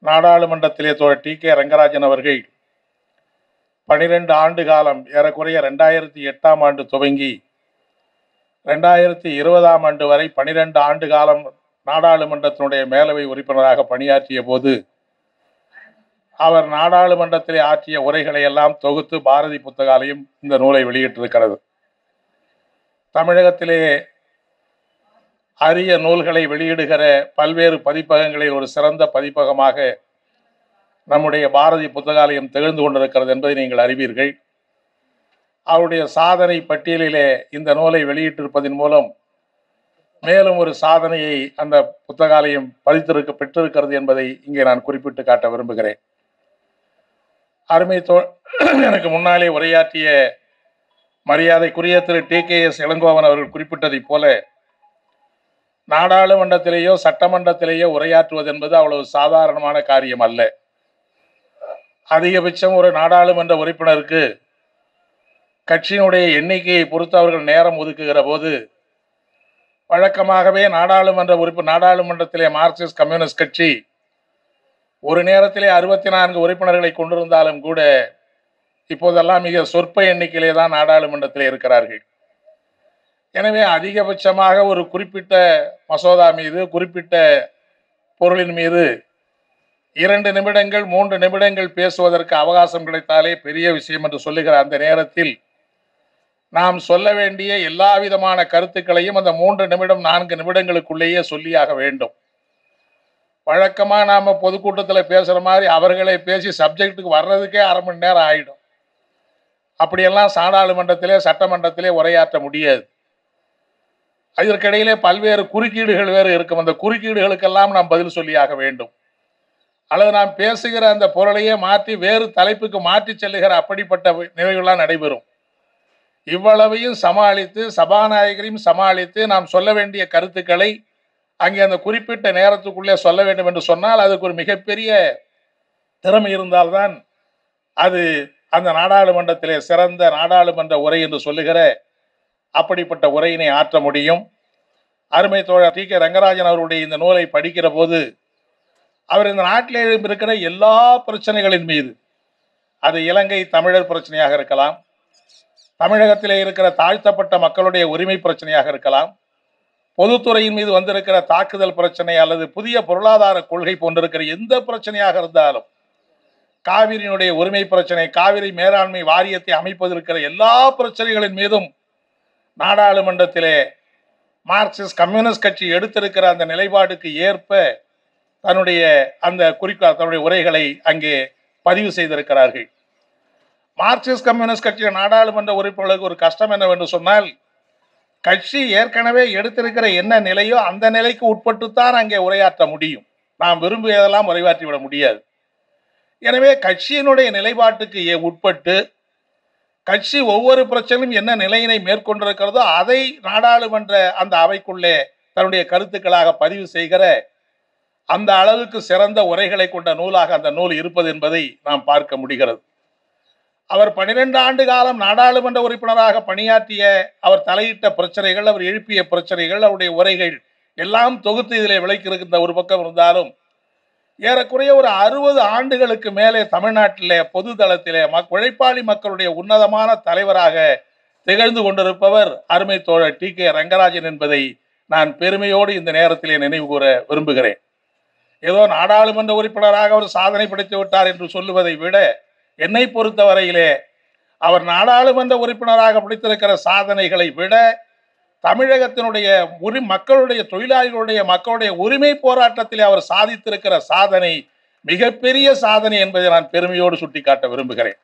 நாடாளுமன்றத்திலே தோழர் D K Rangarajan அவர்கள் பனிரெண்டு ஆண்டு காலம் ஏறக்குறைய ரெண்டாயிரத்தி எட்டாம் ஆண்டு துவங்கி ரெண்டாயிரத்தி இருபதாம் ஆண்டு வரை பனிரெண்டு ஆண்டு காலம் நாடாளுமன்றத்தினுடைய மேலவை உறுப்பினராக பணியாற்றிய போது அவர் நாடாளுமன்றத்திலே ஆற்றிய உரைகளை எல்லாம் தொகுத்து பாரதி புத்தகாலயம் இந்த நூலை வெளியிட்டிருக்கிறது தமிழகத்திலே அரிய நூல்களை வெளியிடுகிற பல்வேறு பதிப்பகங்களில் ஒரு சிறந்த பதிப்பகமாக நம்முடைய பாரதி புத்தகாலயம் திகழ்ந்து கொண்டிருக்கிறது என்பதை நீங்கள் அறிவீர்கள் அவருடைய சாதனை பட்டியலிலே இந்த நூலை வெளியிட்டிருப்பதன் மூலம் மேலும் ஒரு சாதனையை அந்த புத்தகாலயம் பதித்திருக்க பெற்றிருக்கிறது என்பதை இங்கே நான் குறிப்பிட்டு காட்ட விரும்புகிறேன் அருமை தோ எனக்கு முன்னாலே உரையாற்றிய மரியாதைக்குரிய Thiru T K S Elangovan அவர்கள் குறிப்பிட்டதைப் போல நாடாளுமன்றத்திலேயோ சட்டமன்றத்திலேயோ உரையாற்றுவது என்பது அவ்வளவு சாதாரணமான காரியம் அல்ல அதிகபட்சம் ஒரு நாடாளுமன்ற உறுப்பினருக்கு கட்சியினுடைய எண்ணிக்கையை பொறுத்து அவர்கள் நேரம் ஒதுக்குகிற போது வழக்கமாகவே நாடாளுமன்ற உறுப்பு நாடாளுமன்றத்திலே மார்க்சிஸ்ட் கம்யூனிஸ்ட் கட்சி ஒரு நேரத்திலே அறுபத்தி நான்கு உறுப்பினர்களை கொண்டிருந்தாலும் கூட இப்போதெல்லாம் மிக சொற்ப எண்ணிக்கையிலே தான் நாடாளுமன்றத்திலே இருக்கிறார்கள் எனவே அதிகபட்சமாக ஒரு குறிப்பிட்ட மசோதா மீது குறிப்பிட்ட பொருளின் மீது இரண்டு நிமிடங்கள் மூன்று நிமிடங்கள் பேசுவதற்கு அவகாசம் கிடைத்தாலே பெரிய விஷயம் என்று சொல்லுகிற அந்த நேரத்தில் நாம் சொல்ல வேண்டிய எல்லா விதமான கருத்துக்களையும் அந்த மூன்று நிமிடம் நான்கு நிமிடங்களுக்குள்ளேயே சொல்லியாக வேண்டும் வழக்கமா நாம பொதுக்கூட்டத்துல பேசுற மாதிரி அவர்களே பேசி சப்ஜெக்ட்டுக்கு வர்றதுக்கே அரை மணி நேரம் ஆயிடும் அப்படியெல்லாம் நாடாளுமன்றத்திலே சட்டமன்றத்திலே உரையாற்ற முடியாது அதற்கிடையிலே பல்வேறு குறுக்கீடுகள் வேறு இருக்கும் அந்த குறுக்கீடுகளுக்கெல்லாம் நாம் பதில் சொல்லியாக வேண்டும் அல்லது நாம் பேசுகிற அந்த பொருளையே மாற்றி வேறு தலைப்புக்கு மாற்றி செல்லுகிற அப்படிப்பட்ட நிகழ்வுகள்லாம் நடைபெறும் இவ்வளவையும் சமாளித்து சபாநாயகரையும் சமாளித்து நாம் சொல்ல வேண்டிய கருத்துக்களை அங்கே அந்த குறிப்பிட்ட நேரத்துக்குள்ளே சொல்ல வேண்டும் என்று சொன்னால் அதுக்கு ஒரு மிகப்பெரிய திறமை இருந்தால்தான் அது அந்த நாடாளுமன்றத்திலே சிறந்த நாடாளுமன்ற உரை என்று சொல்லுகிற அப்படிப்பட்ட உரையினை ஆற்ற முடியும் அருமை தோழர் டி கே ரங்கராஜன் அவருடைய இந்த நூலை படிக்கிற போது அவர் இந்த நாட்டில் இருக்கிற எல்லா பிரச்சனைகளின் மீது அது இலங்கை தமிழர் பிரச்சனையாக இருக்கலாம் தமிழகத்திலே இருக்கிற தாழ்த்தப்பட்ட மக்களுடைய உரிமை பிரச்சனையாக இருக்கலாம் பொதுத்துறையின் மீது வந்திருக்கிற தாக்குதல் பிரச்சனை அல்லது புதிய பொருளாதார கொள்கை போன்றிருக்கிற எந்த பிரச்சனையாக இருந்தாலும் காவிரியினுடைய உரிமை பிரச்சனை காவிரி மேலாண்மை வாரியத்தை அமைப்பதற்கிற எல்லா பிரச்சனைகளின் மீதும் நாடாளுமன்றத்திலே மார்க்சிஸ்ட் கம்யூனிஸ்ட் கட்சி எடுத்திருக்கிற அந்த நிலைப்பாடுக்கு ஏற்ப தன்னுடைய அந்த குறிக்கா தன்னுடைய உரைகளை அங்கே பதிவு செய்திருக்கிறார்கள் மார்க்சிஸ்ட் கம்யூனிஸ்ட் கட்சியின் நாடாளுமன்ற உறுப்பினர்களுக்கு ஒரு கஷ்டம் என்னவென்று சொன்னால் கட்சி ஏற்கனவே எடுத்திருக்கிற என்ன நிலையோ அந்த நிலைக்கு உட்பட்டுத்தான் அங்கே உரையாற்ற முடியும் நாம் விரும்பியதெல்லாம் உரையாற்றி விட முடியாது எனவே கட்சியினுடைய நிலைப்பாட்டுக்கு ஏ- உட்பட்டு கட்சி ஒவ்வொரு பிரச்சனையும் என்ன நிலையினை மேற்கொண்டிருக்கிறதோ அதை நாடாளுமன்ற அந்த அவைக்குள்ளே தன்னுடைய கருத்துக்களாக பதிவு செய்கிற அந்த அளவுக்கு சிறந்த உரைகளை கொண்ட நூலாக அந்த நூல் இருப்பது என்பதை நாம் பார்க்க முடிகிறது அவர் பனிரெண்டு ஆண்டு காலம் நாடாளுமன்ற உறுப்பினராக பணியாற்றிய அவர் தலையிட்ட பிரச்சனைகள் அவர் எழுப்பிய பிரச்சனைகள் அவருடைய உரைகள் எல்லாம் தொகுத்து இதிலே விளைக்கிருக்கின்ற ஒரு பக்கம் இருந்தாலும் ஏறக்குறைய ஒரு அறுபது ஆண்டுகளுக்கு மேலே தமிழ்நாட்டிலே பொது தளத்திலே மக் உழைப்பாளி மக்களுடைய உன்னதமான தலைவராக திகழ்ந்து கொண்டிருப்பவர் அருமை தோழர் டி கே ரங்கராஜன் என்பதை நான் பெருமையோடு இந்த நேரத்திலே நினைவு கூற விரும்புகிறேன் ஏதோ நாடாளுமன்ற உறுப்பினராக அவர் சாதனை படைத்து விட்டார் என்று சொல்லுவதை விட என்னை பொறுத்தவரையிலே அவர் நாடாளுமன்ற உறுப்பினராக படைத்திருக்கிற சாதனைகளை விட தமிழகத்தினுடைய உரி மக்களுடைய தொழிலாளிகளுடைய மக்களுடைய உரிமை போராட்டத்திலே அவர் சாதித்திருக்கிற சாதனை மிகப்பெரிய சாதனை என்பதை நான் பெருமையோடு சுட்டிக்காட்ட விரும்புகிறேன்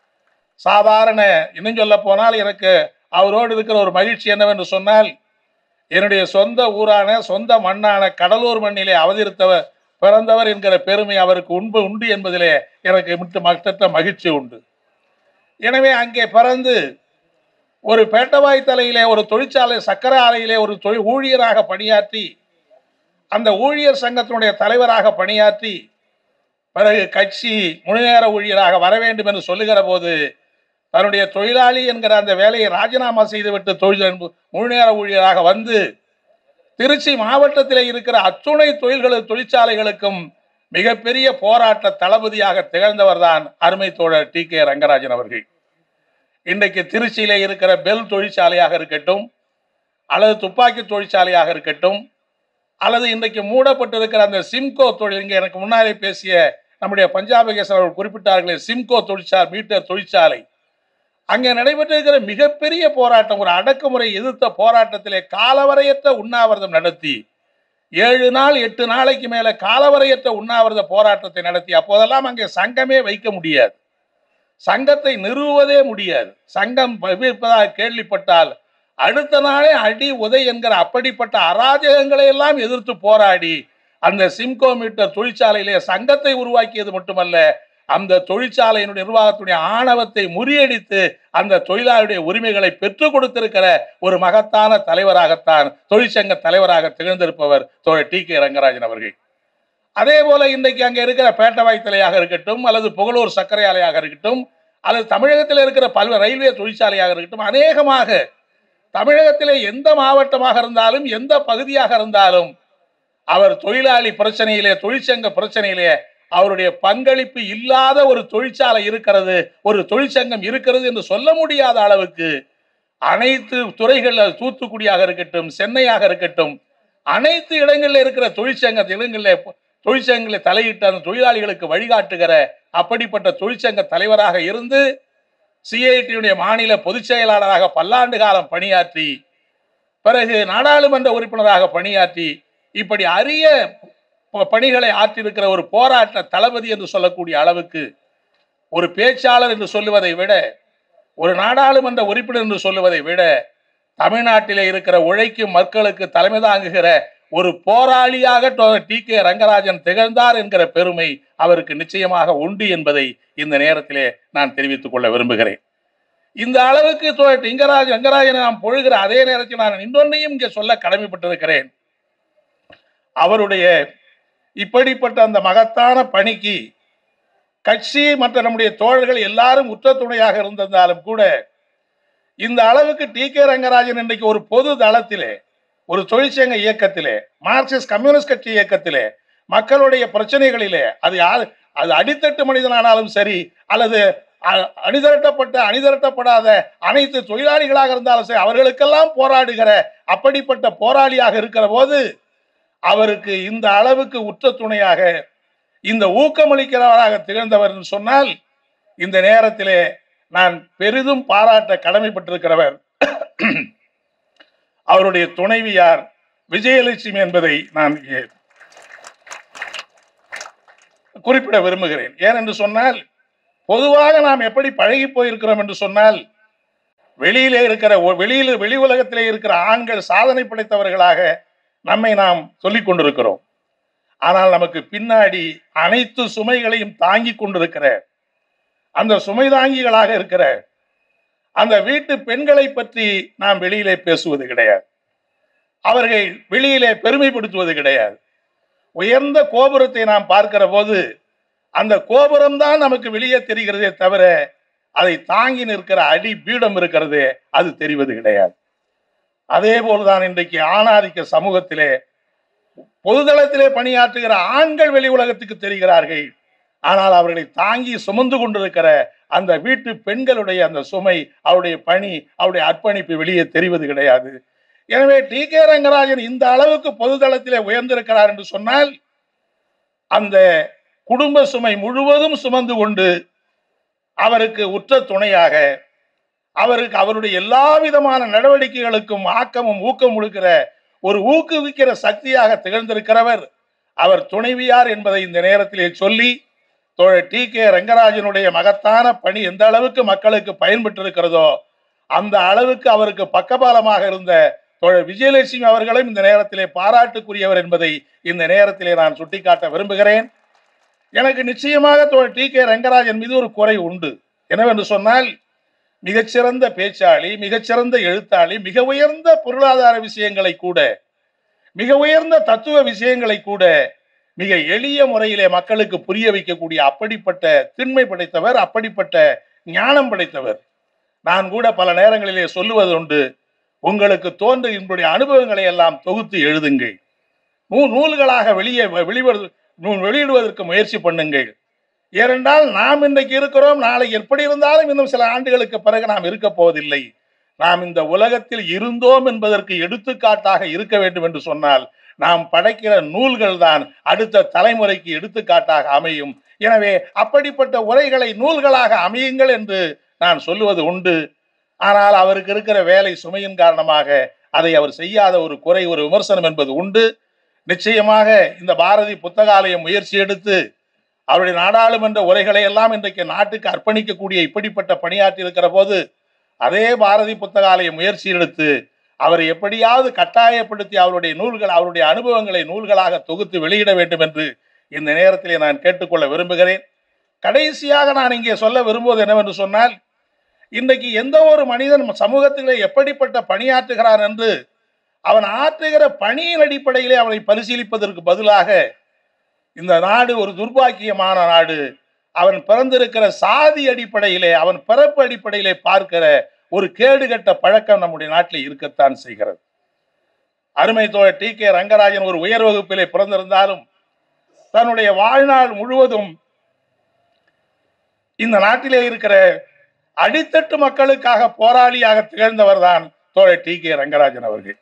சாதாரண இன்னும் சொல்ல போனால் எனக்கு அவரோடு இருக்கிற ஒரு மகிழ்ச்சி என்னவென்று சொன்னால் என்னுடைய சொந்த ஊரான சொந்த மண்ணான கடலூர் மண்ணிலே அவதரித்தவர் பிறந்தவர் என்கிற பெருமை அவருக்கு உண்பு உண்டு என்பதிலே எனக்கு மிட்டு மற்ற மகிழ்ச்சி உண்டு எனவே அங்கே பிறந்து ஒரு பேட்டவாய் தலையிலே ஒரு தொழிற்சாலை சக்கர ஆலையிலே ஒரு தொழில் ஊழியராக பணியாற்றி அந்த ஊழியர் சங்கத்தினுடைய தலைவராக பணியாற்றி பிறகு கட்சி முழுநேர ஊழியராக வர வேண்டும் என்று சொல்லுகிற போது தன்னுடைய தொழிலாளி என்கிற அந்த வேலையை ராஜினாமா செய்துவிட்டு தொழில் முழுநேர ஊழியராக வந்து திருச்சி மாவட்டத்தில் இருக்கிற அத்துணை தொழில்கள் தொழிற்சாலைகளுக்கும் மிகப்பெரிய போராட்ட தளபதியாக திகழ்ந்தவர்தான் அருமை தோழர் டி கே ரங்கராஜன் அவர்கள் இன்றைக்கு திருச்சியிலே இருக்கிற பெல் தொழிற்சாலையாக இருக்கட்டும் அல்லது துப்பாக்கி தொழிற்சாலையாக இருக்கட்டும் அல்லது இன்றைக்கு மூடப்பட்டிருக்கிற அந்த சிம்கோ தொழில் இங்கே எனக்கு முன்னாலே பேசிய நம்முடைய பஞ்சாபகேசன் அவர்கள் குறிப்பிட்டார்களே சிம்கோ தொழிற்சாலை மீட்டர் தொழிற்சாலை அங்கே நடைபெற்றிருக்கிற மிகப்பெரிய போராட்டம் ஒரு அடக்குமுறை எதிர்த்த போராட்டத்திலே காலவரையற்ற உண்ணாவிரதம் நடத்தி ஏழு நாள் எட்டு நாளைக்கு மேல காலவரையற்ற உண்ணாவிரத போராட்டத்தை நடத்தி அப்போதெல்லாம் அங்கே சங்கமே வைக்க முடியாது சங்கத்தை நிறுவுவதே முடியாது சங்கம் இருப்பதாக கேள்விப்பட்டால் அடுத்த நாளே அடி உதை என்கிற அப்படிப்பட்ட அராஜகங்களை எல்லாம் எதிர்த்து போராடி அந்த சிம்கோ மீட்டர் தொழிற்சாலையிலே சங்கத்தை உருவாக்கியது மட்டுமல்ல அந்த தொழிற்சாலையினுடைய நிர்வாகத்துடைய ஆணவத்தை முறியடித்து அந்த தொழிலாளருடைய உரிமைகளை பெற்றுக் கொடுத்திருக்கிற ஒரு மகத்தான தலைவராகத்தான் தொழிற்சங்க தலைவராக திகழ்ந்திருப்பவர் தோழர் டி கே ரங்கராஜன் அவர்கள் அதே போல இன்றைக்கு அங்கே இருக்கிற பேட்டவாய் தலையாக இருக்கட்டும் அல்லது புகழூர் சர்க்கரை ஆலையாக இருக்கட்டும் அல்லது தமிழகத்தில் இருக்கிற பல்வேறு ரயில்வே தொழிற்சாலையாக இருக்கட்டும் அநேகமாக தமிழகத்திலே எந்த மாவட்டமாக இருந்தாலும் எந்த பகுதியாக இருந்தாலும் அவர் தொழிலாளி பிரச்சனையிலே தொழிற்சங்க பிரச்சனையிலே அவருடைய பங்களிப்பு இல்லாத ஒரு தொழிற்சாலை இருக்கிறது ஒரு தொழிற்சங்கம் இருக்கிறது என்று சொல்ல முடியாத அளவுக்கு அனைத்து துறைகளில் தூத்துக்குடியாக இருக்கட்டும் சென்னையாக இருக்கட்டும் அனைத்து இடங்களில் இருக்கிற தொழிற்சங்க இடங்களில் தொழிற்சங்கங்களை தலையிட்டு அந்த தொழிலாளிகளுக்கு வழிகாட்டுகிற அப்படிப்பட்ட தொழிற்சங்க தலைவராக இருந்து சிஐடியுடைய மாநில பொதுச் செயலாளராக பல்லாண்டு காலம் பணியாற்றி பிறகு நாடாளுமன்ற உறுப்பினராக பணியாற்றி இப்படி அரிய ப- பணிகளை ஆற்றியிருக்கிற ஒரு போராட்ட தளபதி என்று சொல்லக்கூடிய அளவுக்கு ஒரு பேச்சாளர் என்று சொல்லுவதை விட ஒரு நாடாளுமன்ற உறுப்பினர் என்று சொல்லுவதை விட தமிழ்நாட்டிலே இருக்கிற உழைக்கும் மக்களுக்கு தலைமை தாங்குகிற ஒரு போராளியாக டி கே ரங்கராஜன் திகழ்ந்தார் என்கிற பெருமை அவருக்கு நிச்சயமாக உண்டு என்பதை இந்த நேரத்திலே நான் தெரிவித்துக் கொள்ள விரும்புகிறேன் இந்த அளவுக்கு தோழர் இங்கராஜ் ரங்கராஜனை நாம் பொழுகிற அதே நேரத்தில் நான் இன்னொன்னையும் இங்கே சொல்ல கடமைப்பட்டிருக்கிறேன் அவருடைய இப்படிப்பட்ட அந்த மகத்தான பணிக்கு கட்சி மற்ற நம்முடைய தோழர்கள் எல்லாரும் உற்ற துணையாக இருந்திருந்தாலும் கூட இந்த அளவுக்கு டி கே ரங்கராஜன் இன்றைக்கு ஒரு பொது தளத்திலே ஒரு தொழிற்சங்க இயக்கத்திலே மார்க்சிஸ்ட் கம்யூனிஸ்ட் கட்சி இயக்கத்திலே மக்களுடைய பிரச்சனைகளிலே அது யார் அது அடித்தட்டு மனிதனானாலும் சரி அல்லது அ- அணிதிரட்டப்பட்ட அணிதிரட்டப்படாத அனைத்து தொழிலாளிகளாக இருந்தாலும் சரி அவர்களுக்கெல்லாம் போராடுகிற அப்படிப்பட்ட போராளியாக இருக்கிற போது அவருக்கு இந்த அளவுக்கு உற்ற துணையாக இந்த ஊக்கமளிக்கிறவராக திகழ்ந்தவர் என்று சொன்னால் இந்த நேரத்திலே நான் பெரிதும் பாராட்ட கடமைப்பட்டிருக்கிறவர் அவருடைய துணைவியார் விஜயலட்சுமி என்பதை நான் இங்கே குறிப்பிட விரும்புகிறேன் ஏனென்று சொன்னால் பொதுவாக நாம் எப்படி பழகி போயிருக்கிறோம் என்று சொன்னால் வெளியிலே இருக்கிற ஒ- வெளியில் வெளி உலகத்திலே இருக்கிற ஆண்கள் சாதனை படைத்தவர்களாக நம்மை நாம் சொல்லிக் கொண்டிருக்கிறோம் ஆனால் நமக்கு பின்னாடி அனைத்து சுமைகளையும் தாங்கி கொண்டிருக்கிற அந்த சுமை தாங்கிகளாக இருக்கிற அந்த வீட்டு பெண்களை பற்றி நாம் வெளியிலே பேசுவது கிடையாது அவர்கள் வெளியிலே பெருமைப்படுத்துவது கிடையாது உயர்ந்த கோபுரத்தை நாம் பார்க்கிற போது அந்த கோபுரம் தான் நமக்கு வெளியே தெரிகிறதே தவிர அதை தாங்கி நிற்கிற அடி பீடம் இருக்கிறது அது தெரிவது கிடையாது அதே போல்தான் இன்றைக்கு ஆணாதிக்க சமூகத்திலே பொதுதளத்திலே பணியாற்றுகிற ஆண்கள் வெளி உலகத்துக்கு தெரிகிறார்கள் ஆனால் அவர்களை தாங்கி சுமந்து கொண்டிருக்கிற அந்த வீட்டு பெண்களுடைய அந்த சுமை அவருடைய பணி அவருடைய அர்ப்பணிப்பு வெளியே தெரிவது கிடையாது எனவே டி கே ரங்கராஜன் இந்த அளவுக்கு பொதுதளத்திலே உயர்ந்திருக்கிறார் என்று சொன்னால் அந்த குடும்ப சுமை முழுவதும் சுமந்து கொண்டு அவருக்கு உற்ற துணையாக அவருக்கு அவருடைய எல்லா விதமான நடவடிக்கைகளுக்கும் ஆக்கமும் ஊக்கம் கொடுக்கிற ஒரு ஊக்குவிக்கிற சக்தியாக திகழ்ந்திருக்கிறவர் அவர் துணைவியார் என்பதை இந்த நேரத்திலே சொல்லி தோழர் டி கே ரங்கராஜனுடைய மகத்தான பணி எந்த அளவுக்கு மக்களுக்கு பயன்பட்டிருக்கிறதோ அந்த அளவுக்கு அவருக்கு பக்கபாலமாக இருந்த தோழர் விஜயலட்சுமி அவர்களும் இந்த நேரத்திலே பாராட்டுக்குரியவர் என்பதை இந்த நேரத்திலே நான் சுட்டிக்காட்ட விரும்புகிறேன் எனக்கு நிச்சயமாக தோழர் டி கே ரங்கராஜன் மீது ஒரு குறை உண்டு என்னவென்று சொன்னால் மிகச்சிறந்த பேச்சாளி மிகச்சிறந்த எழுத்தாளி மிக உயர்ந்த பொருளாதார விஷயங்களை கூட மிக உயர்ந்த தத்துவ விஷயங்களை கூட மிக எளிய முறையிலே மக்களுக்கு புரிய வைக்கக்கூடிய அப்படிப்பட்ட திண்மை படைத்தவர் அப்படிப்பட்ட ஞானம் படைத்தவர் நான் கூட பல நேரங்களிலே சொல்லுவது உண்டு உங்களுக்கு தோன்று என்னுடைய அனுபவங்களை எல்லாம் தொகுத்து எழுதுங்கள் நூ நூல்களாக வெளியே வெளிவரு நூல் வெளியிடுவதற்கு முயற்சி பண்ணுங்கள் ஏனென்றால் நாம் இன்றைக்கு இருக்கிறோம் நாளை எப்படி இருந்தாலும் இன்னும் சில ஆண்டுகளுக்கு பிறகு நாம் இருக்க போவதில்லை நாம் இந்த உலகத்தில் இருந்தோம் என்பதற்கு எடுத்துக்காட்டாக இருக்க வேண்டும் என்று சொன்னால் நாம் படைக்கிற நூல்கள் தான் அடுத்த தலைமுறைக்கு எடுத்துக்காட்டாக அமையும் எனவே அப்படிப்பட்ட உரைகளை நூல்களாக அமையுங்கள் என்று நான் சொல்லுவது உண்டு ஆனால் அவருக்கு இருக்கிற வேலை சுமையின் காரணமாக அதை அவர் செய்யாத ஒரு குறை ஒரு விமர்சனம் என்பது உண்டு நிச்சயமாக இந்த பாரதி புத்தகாலயம் முயற்சி எடுத்து அவருடைய நாடாளுமன்ற உரைகளை எல்லாம் இன்றைக்கு நாட்டுக்கு அர்ப்பணிக்கக்கூடிய இப்படிப்பட்ட பணியாற்றி இருக்கிற போது அதே பாரதி புத்தகாலயம் முயற்சி எடுத்து அவரை எப்படியாவது கட்டாயப்படுத்தி அவருடைய நூல்கள் அவருடைய அனுபவங்களை நூல்களாக தொகுத்து வெளியிட வேண்டும் என்று இந்த நேரத்திலே நான் கேட்டுக்கொள்ள விரும்புகிறேன் கடைசியாக நான் இங்கே சொல்ல விரும்புவது என்னவென்று சொன்னால் இன்றைக்கு எந்த ஒரு மனிதன் சமூகத்திலே எப்படிப்பட்ட பணியாற்றுகிறான் என்று அவன் ஆற்றுகிற பணியின் அடிப்படையிலே அவனை பரிசீலிப்பதற்கு பதிலாக இந்த நாடு ஒரு துர்பாக்கியமான நாடு அவன் பிறந்திருக்கிற சாதி அடிப்படையிலே அவன் பிறப்பு அடிப்படையிலே பார்க்கிற ஒரு கேடுகட்ட பழக்கம் நம்முடைய நாட்டில் இருக்கத்தான் செய்கிறது அருமை தோழர் டி கே ரங்கராஜன் ஒரு உயர் வகுப்பிலே பிறந்திருந்தாலும் தன்னுடைய வாழ்நாள் முழுவதும் இந்த நாட்டிலே இருக்கிற அடித்தட்டு மக்களுக்காக போராளியாக திகழ்ந்தவர் தான் தோழர் டி கே ரங்கராஜன் அவர்கள்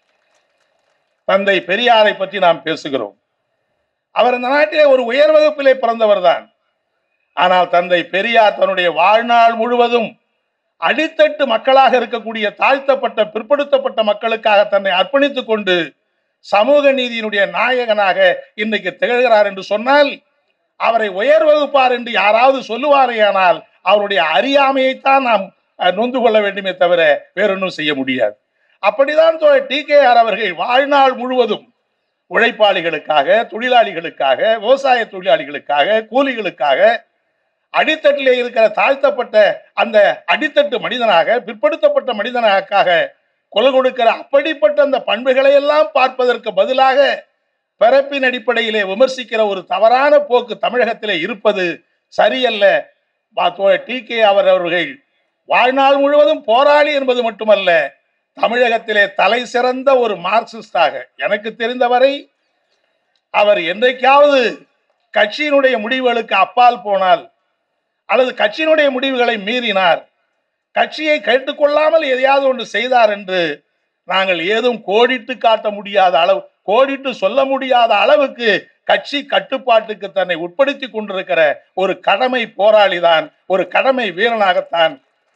தந்தை பெரியாரை பற்றி நாம் பேசுகிறோம் அவர் இந்த நாட்டிலே ஒரு உயர் வகுப்பிலே பிறந்தவர் தான் ஆனால் தந்தை பெரியார் தன்னுடைய வாழ்நாள் முழுவதும் அடித்தட்டு மக்களாக இருக்கக்கூடிய தாழ்த்தப்பட்ட பிற்படுத்தப்பட்ட மக்களுக்காக தன்னை அர்ப்பணித்துக் கொண்டு சமூக நீதியினுடைய நாயகனாக இன்றைக்கு திகழ்கிறார் என்று சொன்னால் அவரை உயர் வகுப்பார் என்று யாராவது சொல்லுவாரேயானால் அவருடைய அறியாமையைத்தான் நாம் அஹ், நொந்து கொள்ள வேண்டுமே தவிர வேறொன்றும் செய்ய முடியாது அப்படிதான் டி கே ஆர் அவர்கள் வாழ்நாள் முழுவதும் உழைப்பாளிகளுக்காக தொழிலாளிகளுக்காக விவசாய தொழிலாளிகளுக்காக கூலிகளுக்காக அடித்தட்டிலே இருக்கிற தாழ்த்தப்பட்ட அந்த அடித்தட்டு மனிதனாக பிற்படுத்தப்பட்ட மனிதனாக கொலை கொடுக்கிற அப்படிப்பட்ட அந்த பண்புகளை எல்லாம் பார்ப்பதற்கு பதிலாக பிறப்பின் அடிப்படையிலே விமர்சிக்கிற ஒரு தவறான போக்கு தமிழகத்திலே இருப்பது சரியல்ல டி கே அவர் அவர்கள் வாழ்நாள் முழுவதும் போராளி என்பது மட்டுமல்ல தமிழகத்திலே தலை சிறந்த ஒரு மார்க்சிஸ்டாக எனக்கு தெரிந்தவரை அவர் என்றைக்காவது கட்சியினுடைய முடிவுகளுக்கு அப்பால் போனால் அல்லது கட்சியினுடைய முடிவுகளை மீறினார் கட்சியை கேட்டுக்கொள்ளாமல் எதையாவது ஒன்று செய்தார் என்று நாங்கள் ஏதும் கோடிட்டு காட்ட முடியாத அளவு கோடிட்டு சொல்ல முடியாத அளவுக்கு கட்சி கட்டுப்பாட்டுக்கு தன்னை உட்படுத்தி கொண்டிருக்கிற ஒரு கடமை போராளி தான் ஒரு கடமை வீரனாகத்தான்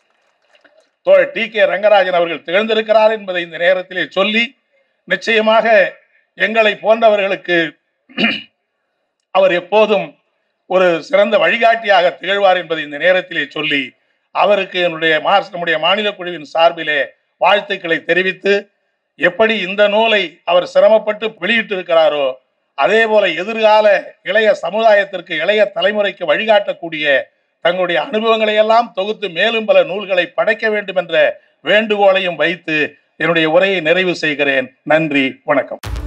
தோழர் டி கே ரங்கராஜன் அவர்கள் திகழ்ந்திருக்கிறார் என்பதை இந்த நேரத்திலே சொல்லி நிச்சயமாக எங்களை போன்றவர்களுக்கு அவர் எப்போதும் ஒரு சிறந்த வழிகாட்டியாக திகழ்வார் என்பதை இந்த நேரத்திலே சொல்லி அவருக்கு என்னுடைய மார்ச் நம்முடைய மாநில குழுவின் சார்பிலே வாழ்த்துக்களை தெரிவித்து எப்படி இந்த நூலை அவர் சிரமப்பட்டு வெளியிட்டு இருக்கிறாரோ அதே போல எதிர்கால இளைய சமுதாயத்திற்கு இளைய தலைமுறைக்கு வழிகாட்டக்கூடிய தங்களுடைய அனுபவங்களை எல்லாம் தொகுத்து மேலும் பல நூல்களை படைக்க வேண்டும் என்ற வேண்டுகோளையும் வைத்து என்னுடைய உரையை நிறைவு செய்கிறேன் நன்றி வணக்கம்